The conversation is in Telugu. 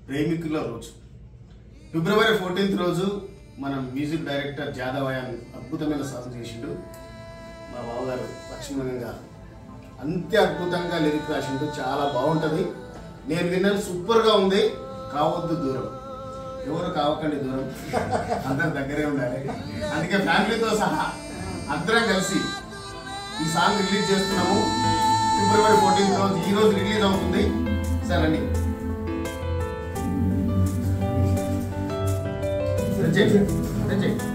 ప్రేమికుల రోజు ఫిబ్రవరి ఫోర్టీన్త్ రోజు మనం మ్యూజిక్ డైరెక్టర్ జాదవయాన్ అద్భుతమైన సాంగ్ చేసిండు మా బావగారు లక్ష్మణ్ గారు అంతే అద్భుతంగా లిరిక్ రాసిండు చాలా బాగుంటది నేను విన్నాను సూపర్ గా ఉంది కావద్దు దూరం ఎవరు కావకండి దూరం అందరు దగ్గరే ఉండాలి అందుకే ఫ్యామిలీతో సహా అందరం కలిసి ఈ సాంగ్ రిలీజ్ చేస్తున్నాము ఫిబ్రవరి ఫోర్టీన్త్ రోజు ఈ రోజు రిలీజ్ అవుతుంది సరే అండి చెయ్యి చెయ్యి